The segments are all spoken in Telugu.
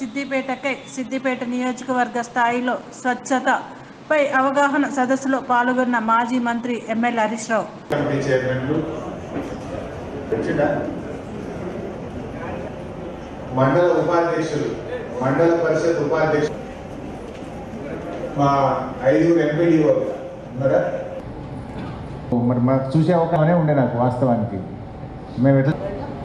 సిద్దిపేటకై సిద్దిపేట నియోజకవర్గ స్థాయిలో స్వచ్ఛతపై అవగాహన సదస్సులో పాల్గొన్న మాజీ మంత్రి ఎమ్మెల్యే హరీష్ రావు కమిటీ చైర్మన్లు వచ్చిందా మండల ఉపాధ్యక్షులు మండల పరిషత్ ఉపాధ్యక్షులు మా ఐదుగురు ఎంపీడీఓ ఉన్నారా మరి మాకు చూసే అవకాశమే ఉండే నాకు వాస్తవానికి మేము ఎట్లా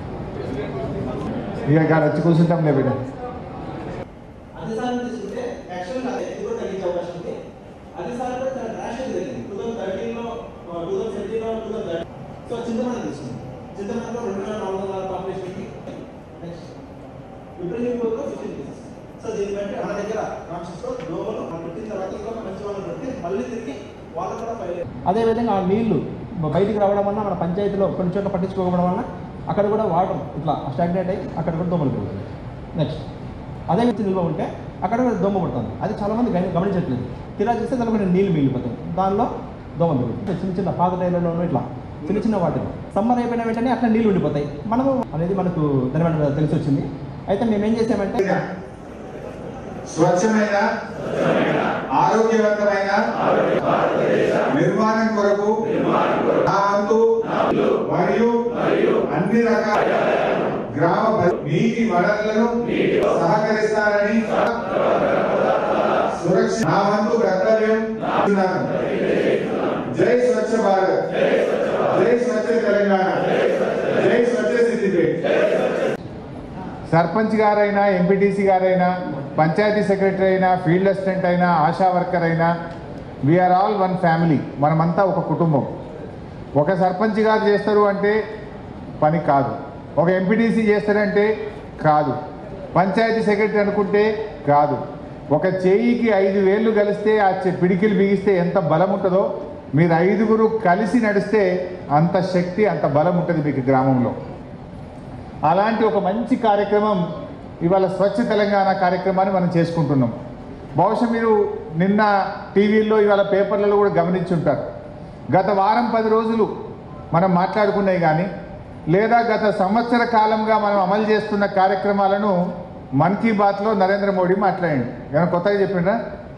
ఇక ఇక్కడ వచ్చి కూర్చుంటాం లే బిడ్డ అధిసారం తీసుకుంటే యాక్చువల్గా అది కూడా తగ్గించే అవకాశం ఉంది అధిసారం కూడా చాలా ర్యాష్ జరిగింది టూ థౌసండ్ థర్టీన్లో టూ థౌసండ్ సెవెంటీన్లో టూ థౌసండ్ సో చింతమణి తీసుకుంది చింతమణిలో రెండు వేల నాలుగు వందల పాపులేషన్కి నెక్స్ట్ విప్రజీవిలో ఫిఫ్టీన్ కేసెస్ సో దీన్ని బట్టి మన దగ్గర కాన్షియస్లో దోమలు మనం పెట్టిన తర్వాత ఇంకా మంచి వాళ్ళని పెడితే మళ్ళీ తిరిగి వాళ్ళు కూడా ఫైల్ అదేవిధంగా ఆ నీళ్లు బయటికి రావడం వల్ల మన పంచాయతీలో కొన్ని చోట్ల పట్టించుకోవడం వల్ల అక్కడ కూడా వాటర్ ఇట్లా స్టాగ్నేట్ అయ్యి అక్కడ కూడా దోమలు పెరుగుతుంది నెక్స్ట్ అదే వచ్చి నిల్వ ఉంటే అక్కడ కూడా దోమ పడుతుంది అది చాలామంది గమ- గమనించట్లేదు తీరా చూస్తే దానిలో కొన్ని నీళ్ళు మిగిలిపోతాయి దానిలో దోమలు పెరుగుతాయి చిన్న చిన్న పాత టైర్లలోనూ ఇట్లా చిన్న చిన్న వాటిలో సమ్మర్ అయిపోయిన వెంటనే అట్లా నీళ్ళు ఉండిపోతాయి మనము అనేది మనకు దాని మీద తెలిసి వచ్చింది అయితే మేము ఏం చేసామంటే స్వచ్ఛమైన ఆరోగ్యవంతమైన నిర్మాణం కొరకు నా వంతు మరియు అన్ని రకాల గ్రామ ప- నీటి వనరులను సహకరిస్తానని సురక్ష నా వంతు కర్తవ్యం చేస్తున్నాను. జై స్వచ్ఛ భారత్ జై స్వచ్ఛ తెలంగాణ జై స్వచ్ఛ సిద్దిపేట్ సర్పంచ్ గారైనా ఎంపీటీసీ గారైనా పంచాయతీ సెక్రటరీ అయినా ఫీల్డ్ అసిస్టెంట్ అయినా ఆశా వర్కర్ అయినా వీఆర్ ఆల్ వన్ ఫ్యామిలీ మనమంతా ఒక కుటుంబం ఒక సర్పంచ్ గారు చేస్తారు అంటే పని కాదు ఒక ఎంపీటీసీ చేస్తారంటే కాదు పంచాయతీ సెక్రటరీ అనుకుంటే కాదు ఒక చేయికి ఐదు వేళ్ళు కలిస్తే ఆ చె- పిడికిలు బిగిస్తే ఎంత బలం ఉంటుందో మీరు ఐదుగురు కలిసి నడిస్తే అంత శక్తి అంత బలం ఉంటుంది మీకు గ్రామంలో అలాంటి ఒక మంచి కార్యక్రమం ఇవాళ స్వచ్ఛ తెలంగాణ కార్యక్రమాన్ని మనం చేసుకుంటున్నాం బహుశా మీరు నిన్న టీవీల్లో ఇవాళ పేపర్లలో కూడా గమనించుంటారు గత వారం పది రోజులు మనం మాట్లాడుకున్నాయి కానీ లేదా గత సంవత్సర కాలంగా మనం అమలు చేస్తున్న కార్యక్రమాలను మన్ కీ బాత్లో నరేంద్ర మోడీ మాట్లాడండి ఏమైనా కొత్తగా చెప్పిండ్రా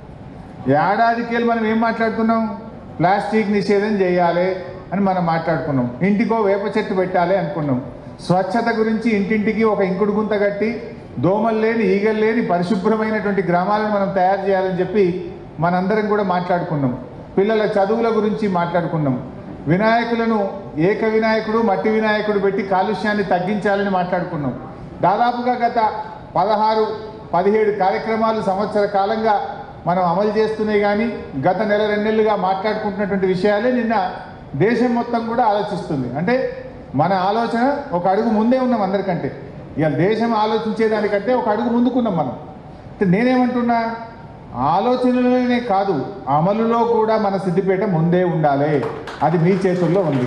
ఏడాదికి వెళ్ళి మనం ఏం మాట్లాడుకున్నాం ప్లాస్టిక్ నిషేధం చేయాలి అని మనం మాట్లాడుకున్నాం ఇంటికో వేప చెట్టు పెట్టాలి అనుకున్నాం స్వచ్ఛత గురించి ఇంటింటికి ఒక ఇంకుడు గుంత కట్టి దోమలు లేని ఈగలు లేని పరిశుభ్రమైనటువంటి గ్రామాలను మనం తయారు చేయాలని చెప్పి మనందరం కూడా మాట్లాడుకున్నాం పిల్లల చదువుల గురించి మాట్లాడుకున్నాం వినాయకులను ఏక వినాయకుడు మట్టి వినాయకుడు పెట్టి కాలుష్యాన్ని తగ్గించాలని మాట్లాడుకున్నాం దాదాపుగా గత పదహారు పదిహేడు కార్యక్రమాలు సంవత్సర కాలంగా మనం అమలు చేస్తున్నాయి కానీ గత నెల రెండేళ్లుగా మాట్లాడుకుంటున్నటువంటి విషయాలే నిన్న దేశం మొత్తం కూడా ఆలోచిస్తుంది అంటే మన ఆలోచన ఒక అడుగు ముందే ఉన్నాం అందరికంటే ఇక దేశం ఆలోచించేదానికంటే ఒక అడుగు ముందుకున్నాం మనం అంటే నేనేమంటున్నా ఆలోచనలోనే కాదు అమలులో కూడా మన సిద్దిపేట ముందే ఉండాలి అది మీ చేతుల్లో ఉంది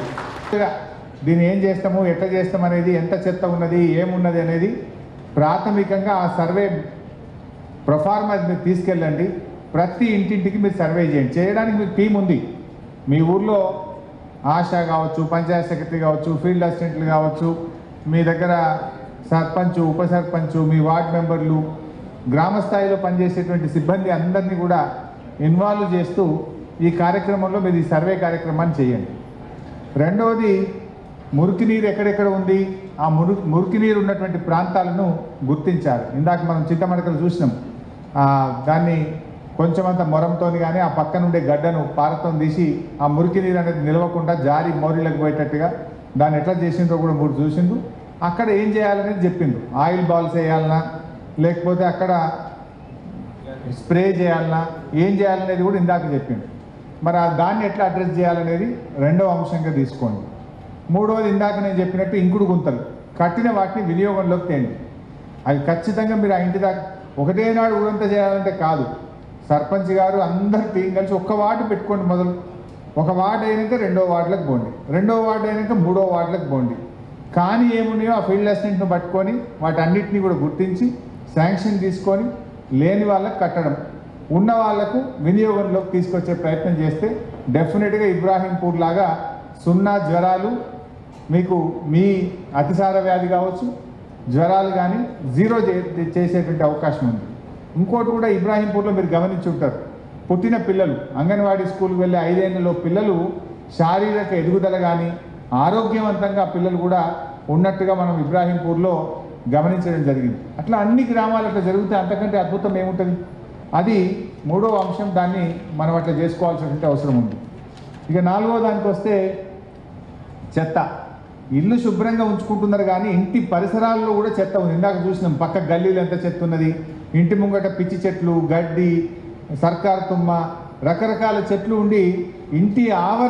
దీన్ని ఏం చేస్తాము ఎట్లా చేస్తాం అనేది ఎంత చెత్త ఉన్నది ఏమున్నది అనేది ప్రాథమికంగా ఆ సర్వే ప్రొఫార్మా మీరు తీసుకెళ్ళండి ప్రతి ఇంటింటికి మీరు సర్వే చేయండి చేయడానికి మీకు టీం ఉంది మీ ఊర్లో ఆశా కావచ్చు పంచాయత్ సెక్రటరీ కావచ్చు ఫీల్డ్ అసిస్టెంట్లు కావచ్చు మీ దగ్గర సర్పంచ్ ఉప సర్పంచ్ మీ వార్డ్ మెంబర్లు గ్రామ స్థాయిలో పనిచేసేటువంటి సిబ్బంది అందరినీ కూడా ఇన్వాల్వ్ చేస్తూ ఈ కార్యక్రమంలో మీరు ఈ సర్వే కార్యక్రమాన్ని చేయండి రెండవది మురికి నీరు ఎక్కడెక్కడ ఉంది ఆ మురు మురికి నీరు ఉన్నటువంటి ప్రాంతాలను గుర్తించాలి ఇందాక మనం చింతమడకలు చూసినాం ఆ, దాన్ని కొంచెం అంత మొరంతో కానీ ఆ పక్కన ఉండే గడ్డను పారతో తీసి ఆ మురికి నీరు అనేది నిలవకుండా జారి మోరీలకు పోయేటట్టుగా దాన్ని ఎట్లా చేసిండ్రో కూడా మూడు చూసిండ్రు అక్కడ ఏం చేయాలనేది చెప్పిండ్రు ఆయిల్ బాల్స్ వేయాలన్నా లేకపోతే అక్కడ స్ప్రే చేయాలన్నా ఏం చేయాలనేది కూడా ఇందాక చెప్పిండు మరి ఆ దాన్ని ఎట్లా అడ్రస్ చేయాలనేది రెండవ అంశంగా తీసుకోండి మూడవది ఇందాక నేను చెప్పినట్టు ఇంకుడు గుంతలు కట్టిన వాటిని వినియోగంలోకి తేండి అవి ఖచ్చితంగా మీరు ఆ ఇంటి దాకా ఒకటే నాడు ఊరంతా చేయాలంటే కాదు సర్పంచ్ గారు అందరు టీం కలిసి ఒక్క వార్డు పెట్టుకోండి మొదలు ఒక వార్డు అయినాక రెండో వార్డులకు పోండి రెండో వార్డు అయినాక మూడో వార్డులకు పోండి కానీ ఏమున్నాయో ఆ ఫీల్డ్ అసిస్టెంట్ను పట్టుకొని వాటన్నిటిని కూడా గుర్తించి శాంక్షన్ తీసుకొని లేని వాళ్ళకి కట్టడం ఉన్న వాళ్లకు వినియోగంలోకి తీసుకొచ్చే ప్రయత్నం చేస్తే డెఫినెట్గా ఇబ్రాహీంపూర్ లాగా సున్నా జ్వరాలు మీకు మీ అతిసార వ్యాధి కావచ్చు జ్వరాలు కానీ జీరో చే- చేసేటువంటి అవకాశం ఉంది ఇంకోటి కూడా ఇబ్రాహీంపూర్లో మీరు గమనించి ఉంటారు పుట్టిన పిల్లలు అంగన్వాడీ స్కూల్కి వెళ్ళే ఐదేళ్లలో పిల్లలు శారీరక ఎదుగుదల కానీ ఆరోగ్యవంతంగా పిల్లలు కూడా ఉన్నట్టుగా మనం ఇబ్రాహీంపూర్లో గమనించడం జరిగింది అట్లా అన్ని గ్రామాలు అట్లా జరిగితే అంతకంటే అద్భుతం ఏముంటుంది అది మూడో అంశం దాన్ని మనం అట్లా చేసుకోవాల్సినటువంటి అవసరం ఉంది ఇక నాలుగో దానికి వస్తే చెత్త ఇల్లు శుభ్రంగా ఉంచుకుంటున్నారు కానీ ఇంటి పరిసరాల్లో కూడా చెత్త ఉంది ఇందాక చూసినాం పక్క గల్లీలు ఎంత చెత్త ఉన్నది ఇంటి ముంగట పిచ్చి చెట్లు గడ్డి సర్కార్ తుమ్మ రకరకాల చెట్లు ఉండి ఇంటి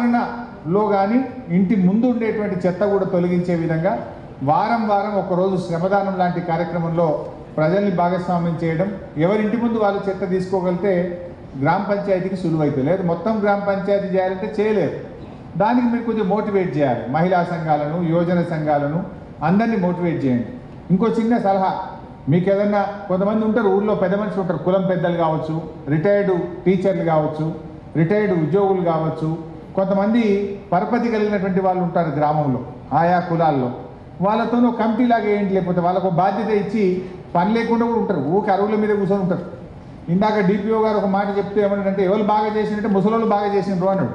ఆవరణలో కానీ ఇంటి ముందు ఉండేటువంటి చెత్త కూడా తొలగించే విధంగా వారం వారం ఒకరోజు శ్రమదానం లాంటి కార్యక్రమంలో ప్రజల్ని భాగస్వామ్యం చేయడం ఎవరింటి ముందు వాళ్ళు చెత్త తీసుకోగలిగితే గ్రామ పంచాయతీకి సులువైతే లేదు మొత్తం గ్రామ పంచాయతీ చేయాలంటే చేయలేరు దానికి మీరు కొంచెం మోటివేట్ చేయాలి మహిళా సంఘాలను యోజన సంఘాలను అందరినీ మోటివేట్ చేయండి ఇంకో చిన్న సలహా మీకు ఏదన్నా కొంతమంది ఉంటారు ఊళ్ళో పెద్ద మనుషులు ఉంటారు కులం పెద్దలు కావచ్చు రిటైర్డ్ టీచర్లు కావచ్చు రిటైర్డ్ ఉద్యోగులు కావచ్చు కొంతమంది పరపతి కలిగినటువంటి వాళ్ళు ఉంటారు గ్రామంలో ఆయా కులాల్లో వాళ్ళతో కమిటీ లాగా ఏంటి లేకపోతే వాళ్ళకు ఒక బాధ్యత ఇచ్చి పని లేకుండా కూడా ఉంటారు ఊరికి అరువుల మీద కూర్చొని ఉంటారు ఇందాక డిపిఓ గారు ఒక మాట చెప్తే ఏమన్నాడంటే ఎవరు బాగా చేసినట్టే ముసలోళ్ళు బాగా చేసిండ్రు అన్నాడు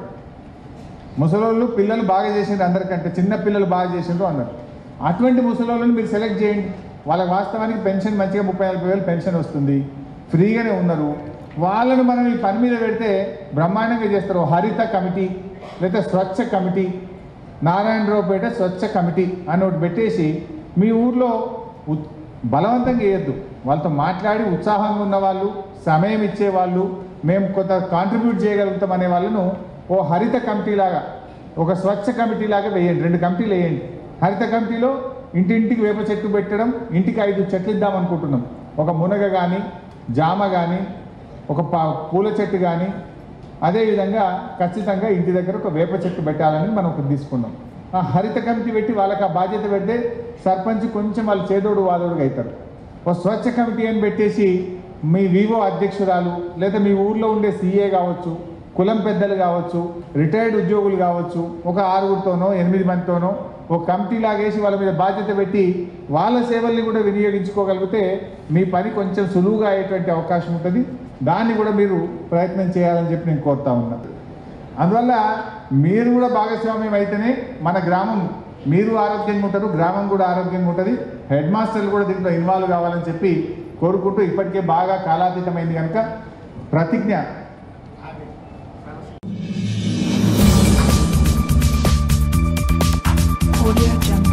ముసలోళ్ళు పిల్లలు బాగా చేసిండ్రు అందరికంటే చిన్న పిల్లలు బాగా చేసిండ్రు అన్నారు అటువంటి ముసలోళ్ళని మీరు సెలెక్ట్ చేయండి వాళ్ళకి వాస్తవానికి పెన్షన్ మంచిగా ముప్పై నలభై వేలు పెన్షన్ వస్తుంది ఫ్రీగానే ఉన్నారు వాళ్ళను మనం ఈ పని మీద పెడితే బ్రహ్మాండంగా చేస్తారు హరిత కమిటీ లేదా స్వచ్ఛ కమిటీ నారాయణరావుపేట స్వచ్ఛ కమిటీ అని ఒకటి పెట్టేసి మీ ఊర్లో ఉత్- బలవంతంగా చేయొద్దు వాళ్ళతో మాట్లాడి ఉత్సాహంగా ఉన్న వాళ్ళు సమయం ఇచ్చేవాళ్ళు మేము కొంత కాంట్రిబ్యూట్ చేయగలుగుతాం అనే వాళ్ళను ఓ హరిత కమిటీ లాగా ఒక స్వచ్ఛ కమిటీ లాగా వేయండి రెండు కమిటీలు వేయండి హరిత కమిటీలో ఇంటింటికి వేప చెట్టు పెట్టడం ఇంటికి ఐదు చెట్లు ఇద్దాం అనుకుంటున్నాం ఒక మునగ కానీ జామ కానీ ఒక ప- పూల చెట్టు కానీ అదేవిధంగా ఖచ్చితంగా ఇంటి దగ్గర ఒక వేప చెట్టు పెట్టాలని మనం ఒకటి తీసుకున్నాం ఆ హరిత కమిటీ పెట్టి వాళ్ళకి ఆ బాధ్యత పెడితే సర్పంచ్ కొంచెం వాళ్ళు చేదోడు వాదోడుగా అవుతారు ఒక స్వచ్ఛ కమిటీ అని పెట్టేసి మీ వివో అధ్యక్షురాలు లేదా మీ ఊర్లో ఉండే సీఏ కావచ్చు కులం పెద్దలు కావచ్చు రిటైర్డ్ ఉద్యోగులు కావచ్చు ఒక ఆరుగురితోనో ఎనిమిది మందితోనో ఒక కమిటీ లాగేసి వాళ్ళ మీద బాధ్యత పెట్టి వాళ్ళ సేవల్ని కూడా వినియోగించుకోగలిగితే మీ పని కొంచెం సులువుగా అయ్యేటువంటి అవకాశం ఉంటుంది దాన్ని కూడా మీరు ప్రయత్నం చేయాలని చెప్పి నేను కోరుతా ఉన్నా అందువల్ల మీరు కూడా భాగస్వామ్యం అయితేనే మన గ్రామం మీరు ఆరోగ్యంగా ఉంటారు గ్రామం కూడా ఆరోగ్యంగా ఉంటుంది హెడ్ మాస్టర్లు కూడా దీంట్లో ఇన్వాల్వ్ కావాలని చెప్పి కోరుకుంటూ ఇప్పటికే బాగా కాలాతీతమైంది కనుక ప్రతిజ్ఞ Audio Jungle.